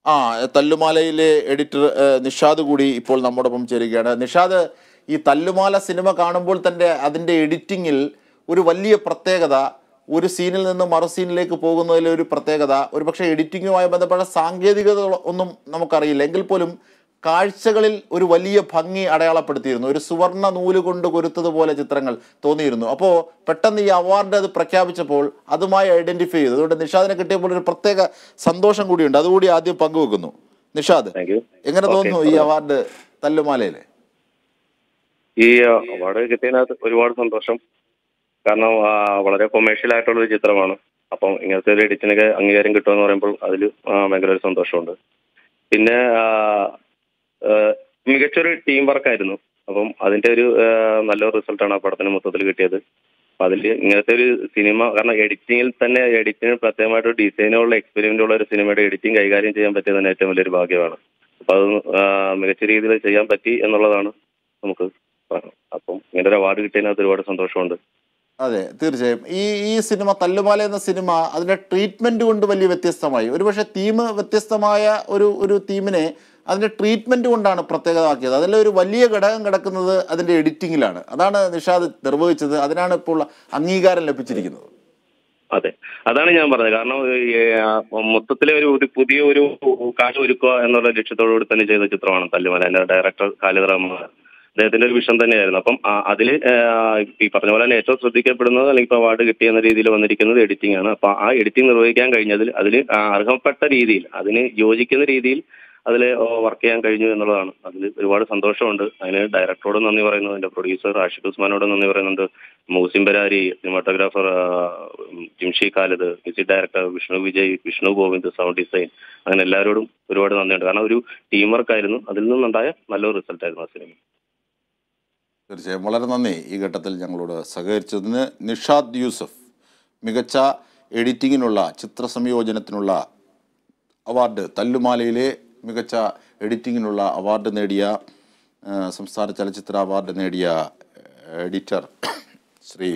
ആ തല്ലുമാലയിലെ എഡിറ്റർ ഏഹ്, നിഷാദ് കൂടി ഇപ്പോൾ നമ്മോടൊപ്പം ചേരുകയാണ് നിഷാദ് ഈ തല്ലുമാല സിനിമ കാണുമ്പോൾ തന്നെ അതിൻ്റെ എഡിറ്റിങ്ങിൽ ഒരു വലിയ പ്രത്യേകത ഒരു സീനിൽ നിന്ന് മറു സീനിലേക്ക് പോകുന്നതിലെ ഒരു പ്രത്യേകത ഒരു പക്ഷേ എഡിറ്റിങ്ങുമായി ബന്ധപ്പെട്ട സാങ്കേതികത ഒന്നും നമുക്കറിയില്ല എങ്കിൽ പോലും കാഴ്ചകളിൽ ഒരു വലിയ ഭംഗി അടയാളപ്പെടുത്തിയിരുന്നു ഒരു സുവർണ നൂല് കൊണ്ട് കൊരുത്തതുപോലെ ചിത്രങ്ങൾ തോന്നിയിരുന്നു അപ്പോൾ പെട്ടെന്ന് ഈ അവാർഡ് അത് പ്രഖ്യാപിച്ചപ്പോൾ അതുമായി ഐഡന്റിഫൈ ചെയ്തു അതുകൊണ്ട് നിഷാദിനെ കിട്ടിയപ്പോൾ ഒരു പ്രത്യേക സന്തോഷം കൂടിയുണ്ട് അതുകൂടി ആദ്യം പങ്കുവെക്കുന്നു നിഷാദ് താങ്ക് യു എങ്ങനെ Okay, തോന്നുന്നു ഈ അവാർഡ് തല്ലുമാലയിലെ ഈ അവാർഡ് കിട്ടിയതിനകത്ത് ഒരുപാട് സന്തോഷം കാരണം ആ, വളരെ കൊമേഴ്ഷ്യൽ ആയിട്ടുള്ള ഒരു ചിത്രമാണ് അപ്പം ഇങ്ങനത്തെ ഒരു എഡിറ്റിനൊക്കെ അംഗീകാരം കിട്ടുമെന്ന് പറയുമ്പോൾ അതിൽ ഭയങ്കര ഒരു സന്തോഷമുണ്ട് പിന്നെ ആ, ആ, മികച്ചൊരു ടീം വർക്കായിരുന്നു അപ്പം അതിന്റെ ഒരു ആ, നല്ലൊരു റിസൾട്ടാണ് ആ പടത്തിന് മൊത്തത്തിൽ കിട്ടിയത് അപ്പൊ അതിൽ ഇങ്ങനത്തെ ഒരു സിനിമ കാരണം എഡിറ്റിങ്ങിൽ തന്നെ എഡിറ്റിന് പ്രത്യേകമായിട്ട് ഡിസൈനുള്ള എക്സ്പെരിമെന്റ് ഉള്ള ഒരു സിനിമയുടെ എഡിറ്റിംഗ് കൈകാര്യം ചെയ്യാൻ പറ്റിയത് തന്നെ ഏറ്റവും വലിയൊരു ഭാഗ്യമാണ് അപ്പൊ അത് ആ, മികച്ച രീതിയിൽ ചെയ്യാൻ പറ്റി എന്നുള്ളതാണ് നമുക്ക് പറയാം. അപ്പം ഇങ്ങനെ ഒരു അവാർഡ് കിട്ടിയതിനകത്ത് ഒരുപാട് സന്തോഷമുണ്ട് അതെ തീർച്ചയായും ഈ ഈ സിനിമ തല്ലുമാല എന്ന സിനിമ അതിന്റെ ട്രീറ്റ്മെന്റ് കൊണ്ട് വലിയ വ്യത്യസ്തമായി ഒരുപക്ഷെ തീം വ്യത്യസ്തമായ ഒരു ഒരു തീമിനെ അതിന്റെ ട്രീറ്റ്മെന്റ് കൊണ്ടാണ് പ്രത്യേകമാക്കിയത് അതിലെ ഒരു വലിയ ഘടകം കിടക്കുന്നത് അതിന്റെ എഡിറ്റിങ്ങിലാണ് അതാണ് നിഷാദ് നിർവഹിച്ചത് അതിനാണ് ഇപ്പോൾ അംഗീകാരം ലഭിച്ചിരിക്കുന്നത് അതെ അതാണ് ഞാൻ പറഞ്ഞത് കാരണം ഈ, ആ, മൊത്തത്തിലെ ഒരു ഒരു പുതിയ ഒരു കാഴ്ച ഒരുക്കുക എന്നുള്ള ലക്ഷ്യത്തോടുകൂടി തന്നെ ചെയ്ത ചിത്രമാണ് തല്ലുമല എന്റെ ഡയറക്ടർ ഖാലിദ് റഹ്മാൻ അദ്ദേഹത്തിന്റെ ഒരു വിഷം തന്നെയായിരുന്നു അപ്പം ആ- അതില് ആ, ഈ പറഞ്ഞ പോലെ തന്നെ ഏറ്റവും ശ്രദ്ധിക്കപ്പെടുന്നത് അല്ലെങ്കിൽ ഇപ്പൊ അവാർഡ് കിട്ടിയ എന്ന രീതിയിൽ വന്നിരിക്കുന്നത് എഡിറ്റിംഗ് ആണ് അപ്പൊ ആ എഡിറ്റിംഗ് നിർവഹിക്കാൻ കഴിഞ്ഞതിൽ അതിൽ അർഹപ്പെട്ട രീതിയിൽ അതിന് യോജിക്കുന്ന രീതിയിൽ അതിൽ വർക്ക് ചെയ്യാൻ കഴിഞ്ഞു എന്നുള്ളതാണ് അതിൽ ഒരുപാട് സന്തോഷമുണ്ട് അതിന് ഡയറക്ടറോട് നന്ദി പറയുന്നു അതിന്റെ പ്രൊഡ്യൂസർ ആഷിഖ് ഉസ്മാനോട് നന്ദി പറയുന്നുണ്ട് Muhsin Parari cinematographer Jimshi Khalid music director Vishnu Vijay Vishnu Govind sound design അങ്ങനെ എല്ലാവരോടും ഒരുപാട് നന്ദിയുണ്ട് കാരണം ഒരു ടീം വർക്ക് ആയിരുന്നു അതിൽ നിന്നുണ്ടായ നല്ലൊരു റിസൾട്ട് ആയിരുന്നു ആ സിനിമ തീർച്ചയായും വളരെ നന്ദി ഈ ഘട്ടത്തിൽ ഞങ്ങളോട് സഹകരിച്ചതിന് നിഷാദ് യൂസഫ് മികച്ച എഡിറ്റിങ്ങിനുള്ള ചിത്ര സംയോജനത്തിനുള്ള അവാർഡ് തല്ലുമാലയിലെ മികച്ച എഡിറ്റിങ്ങിനുള്ള അവാർഡ് നേടിയ ആ, സംസ്ഥാന ചലച്ചിത്ര അവാർഡ് നേടിയ എഡിറ്റർ ശ്രീ